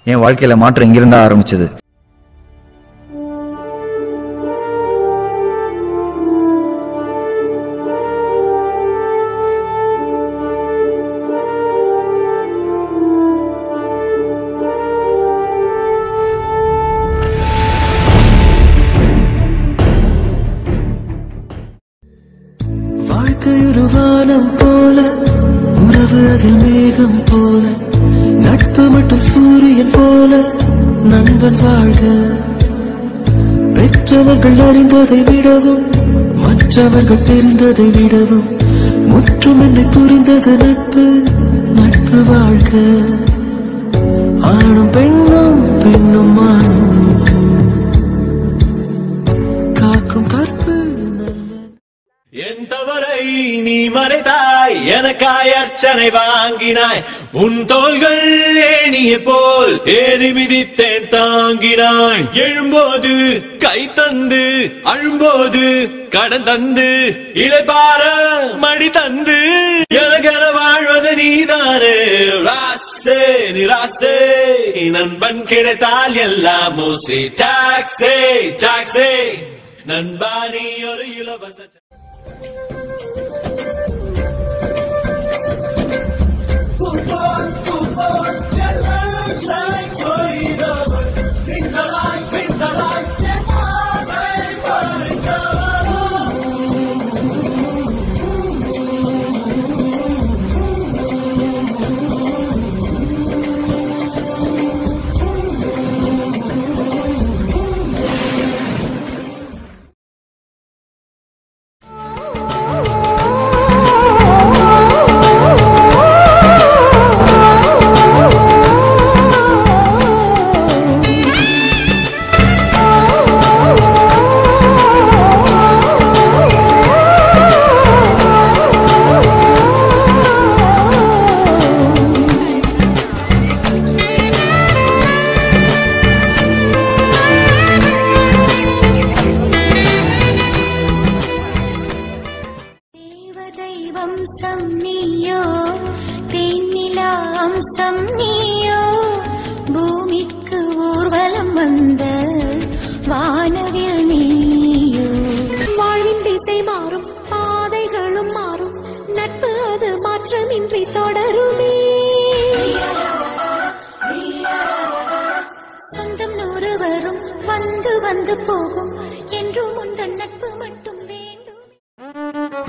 என் வாழ்க்கையில மாற்றம் இங்கிருந்தா ஆரம்பிச்சது வாழ்க்கை ஒரு வானம் போல உறவு அதில் மேகம் போல நட்பு மட்டும் சூரியன் போல நண்பன் வாழ்க பெற்றவர்கள் அறிந்ததை விடவும் மற்றவர்கள் தெரிந்ததை விடவும் முற்றும் என்னை புரிந்தது நட்பு நட்பு வாழ்க ஆணும் பெண்ணும் பெண்ணும் ஆணும் காக்கும் கற்பு நல்ல என் தவறை நீ மறைத்தாய் எனக்காய் அர்ச்சனை வாங்கினாய் உன் தோள்கள் ஏணிய போல் ஏறி மிதித்தேன் தாங்கினாய் எழும்போது கை தந்து அழும்போது கடன் தந்து இளைப்பார மடி தந்து எனக்கென வாழ்வது நீதானே ராசே நிராசே நண்பன் கிடைத்தால் எல்லாம் மூசி டாக்ஸே டாக்ஸே நண்பா நீ ஒரு இலவச தேவதை வம்சம் நீயோ தேனிலா அம்சம் நீயோ பூமிக்கு ஊர்வலம் வந்த வானவில் நீயோ வாழ்வின் திசை மாறும் பாதைகளும் மாறும் நட்பு அது மாற்றமின்றி தொடருமே சொந்தம் நூறு வரும் வந்து வந்து போகும் என்றும் உந்தன் நட்பு மட்டும் வேண்டும்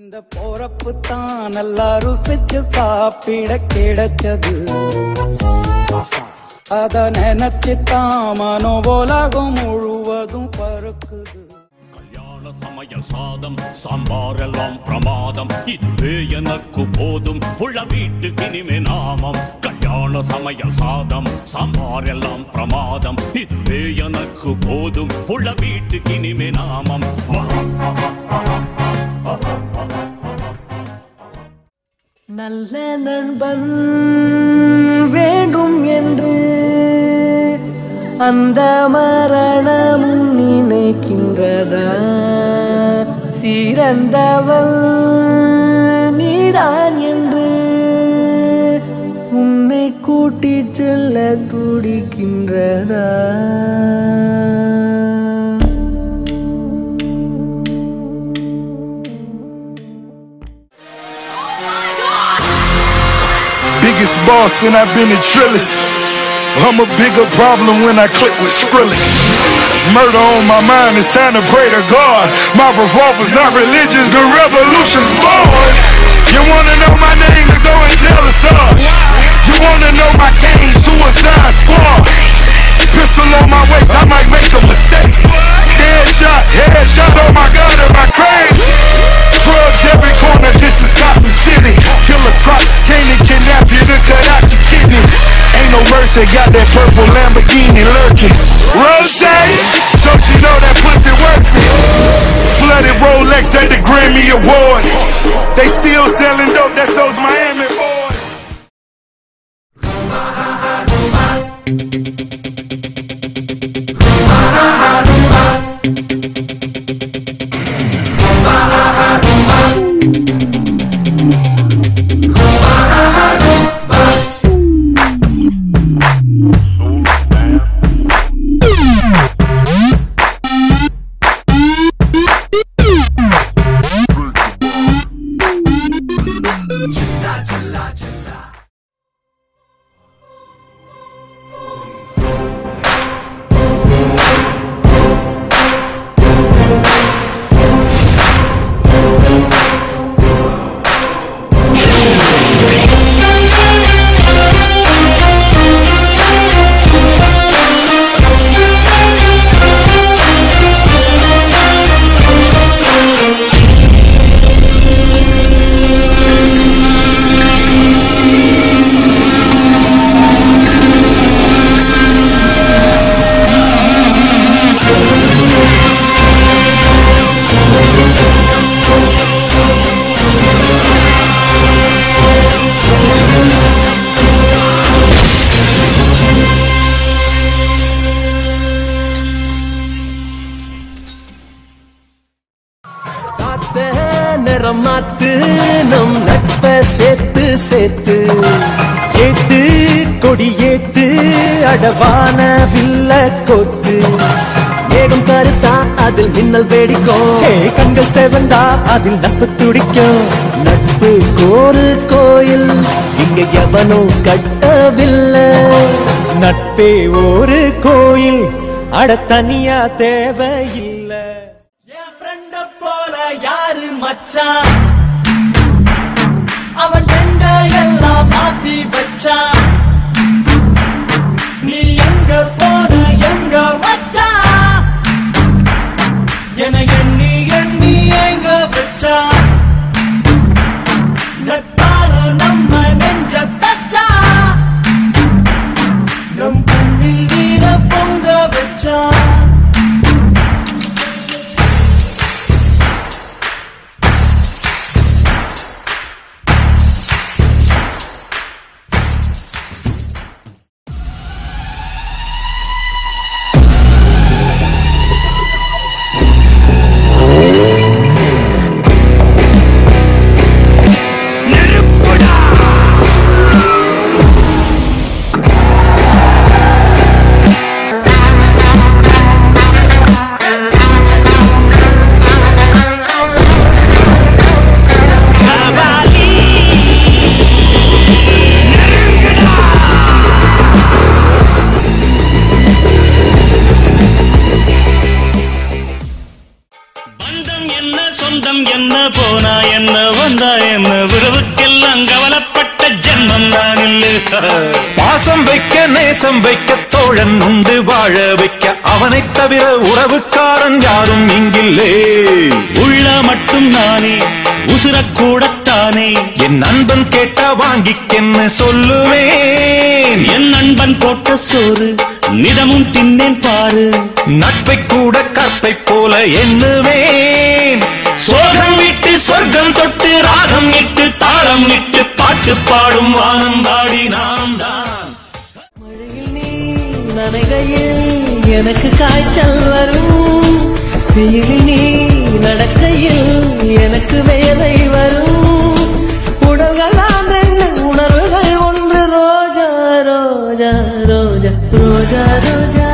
இந்த போறப்பு தான் நல்லா ருசிச்சு சாப்பிட கிடைச்சது அத நினைச்சுத்தான் மனோபோலகம் முழுவதும் பருக்குது கல்யாண சமையல் சாதம் சாம்பார் எல்லாம் பிரமாதம் இதுவே எனக்கு போதும் உள்ள வீட்டுக்கு இனிமே நாமம் கல்யாண சமையல் சாதம் சாம்பார் எல்லாம் பிரமாதம் இதுவே எனக்கு போதும் உள்ள வீட்டுக்கு இனிமே நாமம் நல்ல நண்பன் வேண்டும் என்று அந்த மரணமும் நினைக்கின்றதா சிறந்தவள் நீதான் என்று உன்னை கூட்டிச் செல்ல துடிக்கின்றதா Biggest boss and I've been a trillist. I'm a bigger problem when I click with Skrillex. Murder on my mind, it's time to pray to God. My revolver's not religious, the revolution's born. You wanna know my name, to go and tell us us. You wanna know my game, suicide squad. Pistol on my waist, I might make a mistake. Headshot, headshot, oh my god, am I crazy? Drugs every corner, this is Gotham City. Killer crop, came to kidnap you to cut out your kidney. Ain't no mercy, got that purple Lamborghini lurking. Rose, so she know that pussy worth it. Flooded Rolex at the Grammy Awards. They still selling dope, that's those Miami boys. காத்த நிறம் மாத்து நம் நட்ப சேர்த்து சேர்த்து ஏத்து கொடி ஏத்து அடவான வில்ல கொத்து மேகம் கருத்தா அதில் மின்னல் வெடிக்கும் ஏ கண்கள் செவந்தா அதில் நட்பு துடிக்கும் நட்பு கோரு கோயில் இங்க எவனும் கட்டவில்லை நட்பே ஒரு கோயில் அட தனியா தேவையில்லை என் ஃப்ரெண்ட போல யாரு மச்சான் அவன் ரெண்ட எல்லாம் மாத்தி வச்சான் நீ எங்க போன எங்க வச்சான் என எண்ணி எண்ணி எங்க வச்சான் நட்பால நம்ம நெஞ்ச தச்சா நம் கண்ணில் நீர பொங்க வச்சான் போனா என்ன வந்தா என்ன உறவுக்கெல்லாம் கவலைப்பட்ட ஜென்மம் நான் இல்லை பாசம் வைக்க நேசம் வைக்க தோழன் உண்டு வாழ வைக்க அவனைத் தவிர உறவுக்காரன் யாரும் இங்கில்லே உள்ள மட்டும் நானே உசுரக்கூடத்தானே என் நண்பன் கேட்டா வாங்கிக்கென்னு சொல்லுவேன் என் நண்பன் போட்ட சோறு நிதமும் தின்னேன் பாரு நட்பை கூட கற்பை போல எண்ணுவேன் சோகம் விட்டு சொர்க்கம் தொட்டு ராகம் இட்டு தாளம் இட்டு பாட்டு பாடும் வானம் பாடி நாம் தான் மழையில் நீ நனைகையில் எனக்கு காய்ச்சல் வரும் வெயிலில் நீ நடக்கையில் எனக்கு வேலை வரும் உடல்களாம் ரெண்டு உணர்வுகள் ஒன்று ரோஜா ரோஜா ரோஜா ரோஜா ரோஜா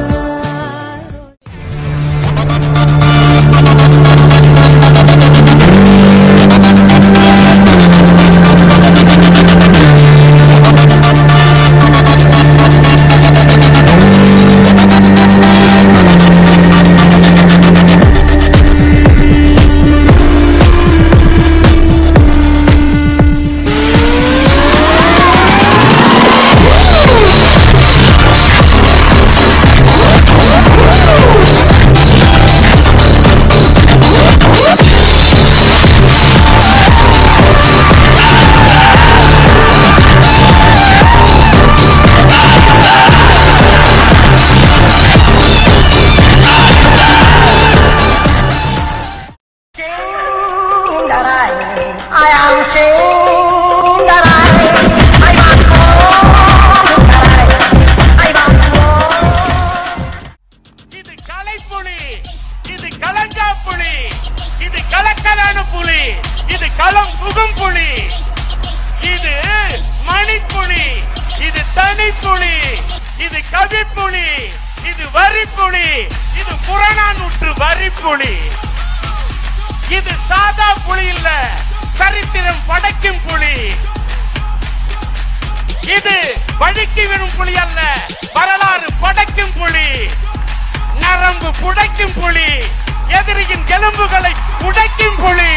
singing that I, I am singing that I, I want more that I, I want more. இது கலைப்புலி இது கலங்கா புலி இது கலக்கலான புலி இது களம் புகும் புலி இது மணிப்புலி இது தனிப்புலி இது கவிப்புலி இது வரிப்புலி இது புறநானூற்று வரிப்புலி இது சாதா புலி இல்ல சரித்திரம் படைக்கும் புலி இது வழுக்கி விடும் புலி அல்ல வரலாறு படைக்கும் புலி நரம்பு புடைக்கும் புலி எதிரியின் எலும்புகளை உடைக்கும் புலி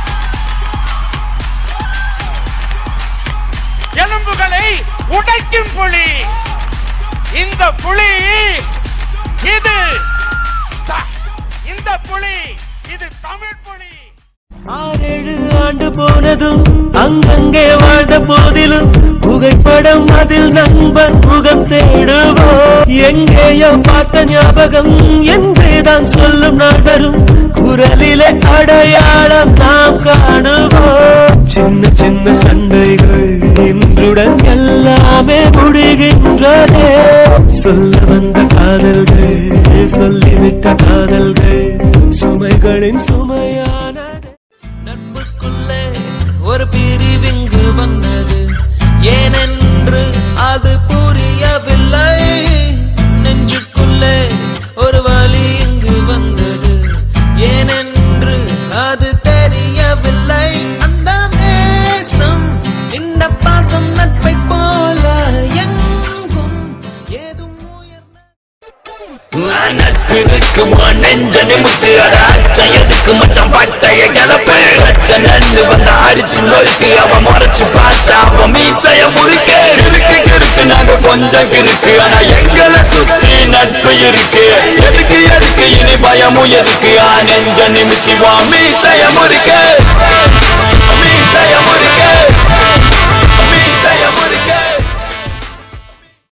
எலும்புகளை உடைக்கும் புலி இந்த புலி இது த- இந்த புலி இது தமிழ் புலி ஆறேழு ஆண்டு போனதும் அங்கங்கே வாழ்ந்த போதிலும் புகைப்படம் அதில் நண்பன் முகம் தேடுவோம் எங்கேயோ பார்த்த ஞாபகம் என்றேதான் சொல்லும் நாள் வரும் குரலிலே அடையாளம் நாம் காணுவோம் சின்ன சின்ன சண்டைகள் இன்றுடன் எல்லாமே முடிகின்றதே சொல்ல வந்த காதல்கள் சொல்லிவிட்ட காதல்கள் சுமைகளின் சுமையானது நட்புக்குள்ளே ஒரு பிரிவிங்கு வந்தது ஏனென்று அது புரியவில்லை நெஞ்சுக்குள்ளே ஒரு வலி இங்கு வந்தது ஏனென்று அது தெரியவில்லை அந்த நேசம் இந்த பாசம் நட்பை போல எங்கும் ஏதும் உயர்ந்த நட்பிற்கு நெஞ்ச நிமித்து அடாச்சயதுக்கு மச்சான் பட்டைய கிளப்பு நண்டு வந்த அடிச்சு நொறுக்கு அவன் முறைச்சு பார்த்தா அவன் மீசைய முறிக்க கிறுக்கு கிறுக்கு நாங்க கொஞ்சம் கிறுக்கு ஆனா எங்களை சுத்தி நட்பு இருக்கு எதுக்கு எதுக்கு இனி பயமும் எதுக்கு ஆ நெஞ்ச நிமித்தி வா மீசைய முறிக்க